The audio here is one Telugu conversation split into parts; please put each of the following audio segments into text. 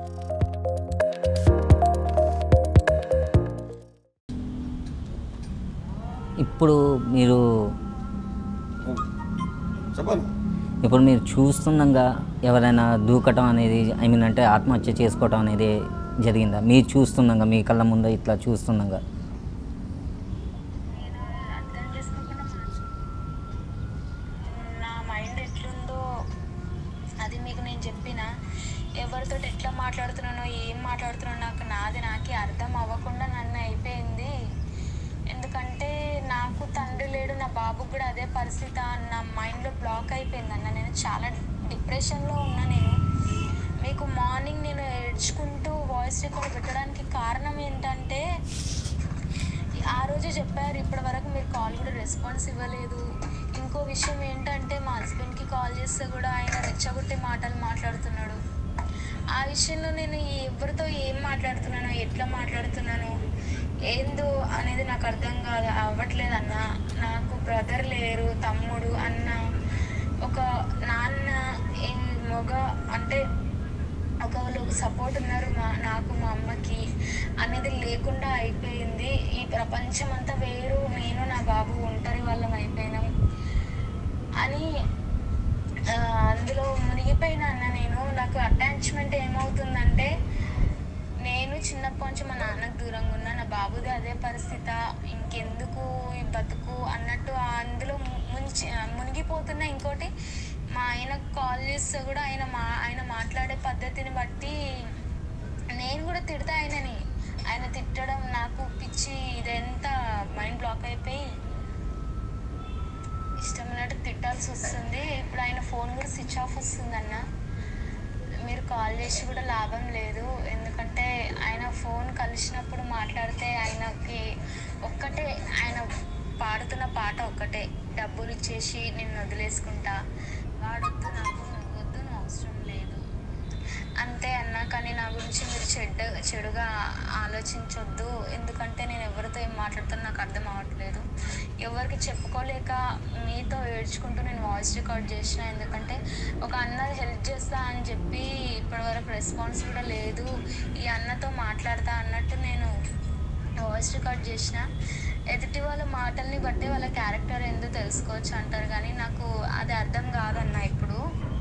ఇప్పుడు మీరు చెప్పండి ఇప్పుడు మీరు చూస్తుండగా ఎవరైనా దూకటం అనేది ఐ మీన్ అంటే ఆత్మహత్య చేసుకోవటం అనేది జరిగిందా మీరు చూస్తుండగా మీ కళ్ళ ముందు ఇట్లా చూస్తుండగా నేను అర్థం చేసుకోకుండా మా- నా మైండ్ ఎట్లుందో అది మీకు నేను చెప్పిన ఎవరితో ఎట్లా మాట్లాడుతున్నానో ఏం మాట్లాడుతున్నానో నాకు నాది నాకే అర్థం అవ్వకుండా నన్ను అయిపోయింది ఎందుకంటే నాకు తండ్రి లేడు నా బాబుకు కూడా అదే పరిస్థితి ఆ నా మైండ్లో బ్లాక్ అయిపోయింది అన్న నేను చాలా డిప్రెషన్లో ఉన్నా నేను మీకు మార్నింగ్ నేను ఏడ్చుకుంటూ వాయిస్ రికార్డ్ పెట్టడానికి కారణం ఏంటంటే ఆ రోజు చెప్పారు ఇప్పటి వరకు మీరు కాల్ కూడా రెస్పాన్స్ ఇవ్వలేదు ఇంకో విషయం ఏంటంటే మా హస్బెండ్కి కాల్ చేస్తే కూడా ఆయన రెచ్చగొట్టే మాటలు మాట్లాడుతున్నాడు ఆ విషయంలో నేను ఎవరితో ఏం మాట్లాడుతున్నానో ఎట్లా మాట్లాడుతున్నానో ఏందో అనేది నాకు అర్థం కాదు అవ్వట్లేదు అన్న నాకు బ్రదర్ లేరు తమ్ముడు అన్న ఒక నాన్న ఈ మొగ అంటే ఒకళ్ళు సపోర్ట్ ఉన్నారు మా నాకు మా అమ్మకి అనేది లేకుండా అయిపోయింది ఈ ప్రపంచం అంతా వేరు నేను నా బాబు ఒంటరి వాళ్ళం అయిపోయినాం అని ఆ, అందులో మునిగిపోయిన అన్న నేను నాకు అటాచ్మెంట్ ఏమవుతుందంటే నేను చిన్నప్పటి నుంచి మా నాన్నకు దూరంగా ఉన్నా నా బాబుది అదే పరిస్థితి ఇంకెందుకు ఈ బతుకు అన్నట్టు ఆ అందులో ము- ముంచి మునిగిపోతున్నా ఇంకోటి మా ఆయనకు కాల్ చేస్తే కూడా ఆయన మా ఆయన మాట్లాడే పద్ధతిని బట్టి నేను కూడా తిడతా ఆయనని ఆయన తిట్టడం నాకు పిచ్చి ఇదంతా మైండ్ బ్లాక్ అయిపోయి ఇష్టమైనట్టు తిట్టాల్సి వస్తుంది ఇప్పుడు ఆయన ఫోన్ కూడా స్విచ్ ఆఫ్ వస్తుందన్న మీరు కాల్ చేసి కూడా లాభం లేదు ఎందుకంటే ఆయన ఫోన్ కలిసినప్పుడు మాట్లాడితే ఆయనకి ఒక్కటే ఆయన పాడుతున్న పాట ఒక్కటే డబ్బులు ఇచ్చేసి నేను వదిలేసుకుంటా వాడొద్దు నాకు నువ్వు వద్దు నువ్వు అవసరం లేదు అంతే అన్న కానీ నా గురించి మీరు చెడ్డ చెడుగా ఆలోచించొద్దు ఎందుకంటే నేను ఎవరితో ఏం మాట్లాడుతున్నా నాకు అర్థం అవ్వట్లేదు ఎవరికి చెప్పుకోలేక మీతో ఏడ్చుకుంటూ నేను వాయిస్ రికార్డ్ చేసిన ఎందుకంటే ఒక అన్న హెల్ప్ చేస్తా అని చెప్పి ఇప్పటివరకు రెస్పాన్స్ కూడా లేదు ఈ అన్నతో మాట్లాడతా అన్నట్టు నేను వాయిస్ రికార్డ్ చేసిన ఎదుటి వాళ్ళ మాటల్ని బట్టి వాళ్ళ క్యారెక్టర్ ఏందో తెలుసుకోవచ్చు అంటారు కానీ నాకు అది అర్థం కాదన్న ఇప్పుడు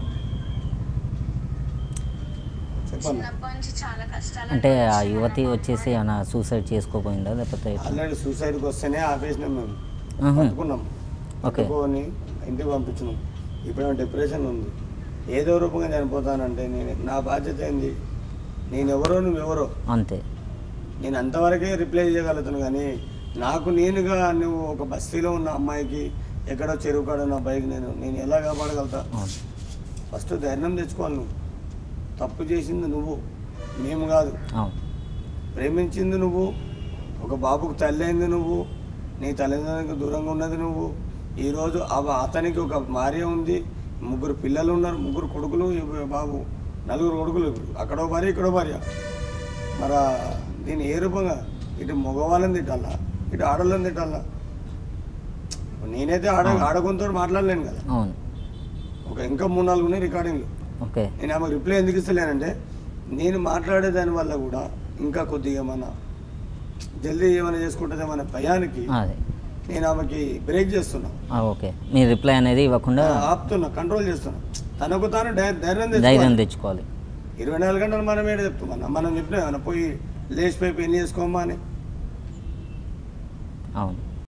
చెప్పండి చిన్నప్పటి నుంచి చాలా కష్టాలు అంటే ఆ అనుభవించిన యువతి నా వచ్చేసి బాబు. ఏమైనా సూసైడ్ చేసుకోపోయిందా లేకపోతే ఎట్లా? ఆల్రెడీ సూసైడ్కి వస్తేనే ఆపేసినాం మేము ఆహా. పట్టుకున్నాం ఓకే. పట్టుకొని ఇంటికి పంపించినాం ఇప్పుడు డిప్రెషన్ ఉంది ఏదో రూపంగా చనిపోతానంటే నేను నా బాధ్యత ఏంది నేను ఎవరో నువ్వెవరో అంతే నేను అంతవరకే రిప్లై చేయగలుగుతాను కానీ నాకు నేనుగా నువ్వు ఒక బస్తీలో ఉన్న అమ్మాయికి ఎక్కడో చెరువు కాడ నా బైక్ నేను నేను ఎలా కాపాడగలుగుతా అవును ఫస్ట్ ధైర్యం తెచ్చుకోవాలి నువ్వు తప్పు చేసింది నువ్వు మేము కాదు అవును ప్రేమించింది నువ్వు ఒక బాబుకు తల్లి అయింది నువ్వు నీ తల్లిదండ్రులకు దూరంగా ఉన్నది నువ్వు ఈరోజు ఆ- అతనికి ఒక భార్య ఉంది ముగ్గురు పిల్లలు ఉన్నారు ముగ్గురు కొడుకులు ఈ బాబు నలుగురు కొడుకులు ఇప్పుడు అక్కడో భార్య ఇక్కడో భార్య మరి దీన్ని ఏ రూపంగా ఇటు మగవాళ్ళని తిట్టాలా ఇటు ఆడవాళ్ళని తిట్టాలా నేనైతే ఆడ ఆడకొంతో మాట్లాడలేను కదా అవును ఒక ఇంకా మూడు నాలుగు ఉన్నాయి రికార్డింగ్లు ఓకే నేను ఆమెకు రిప్లై ఎందుకు ఇస్తలేనంటే నేను మాట్లాడే దాని వల్ల కూడా ఇంకా కొద్దిగా ఏమన్నా జల్దీ ఏమైనా చేసుకుంటుందేమన్న భయానికి అదే నేను ఆమెకి బ్రేక్ చేస్తున్నా ఆ, ఓకే మీ రిప్లై అనేది ఇవ్వకుండా ఆపుతున్నా కంట్రోల్ చేస్తున్నా తనకు తాను ధై- ధైర్యం ధైర్యం తెచ్చుకోవాలి తెచ్చుకోవాలి ఇరవై నాలుగు గంటలు మనం ఏడు చెప్తామన్నా మనం చెప్పినా ఏమన్నా పోయి లేచిపోయి పెళ్లి చేసుకోమా అని అవును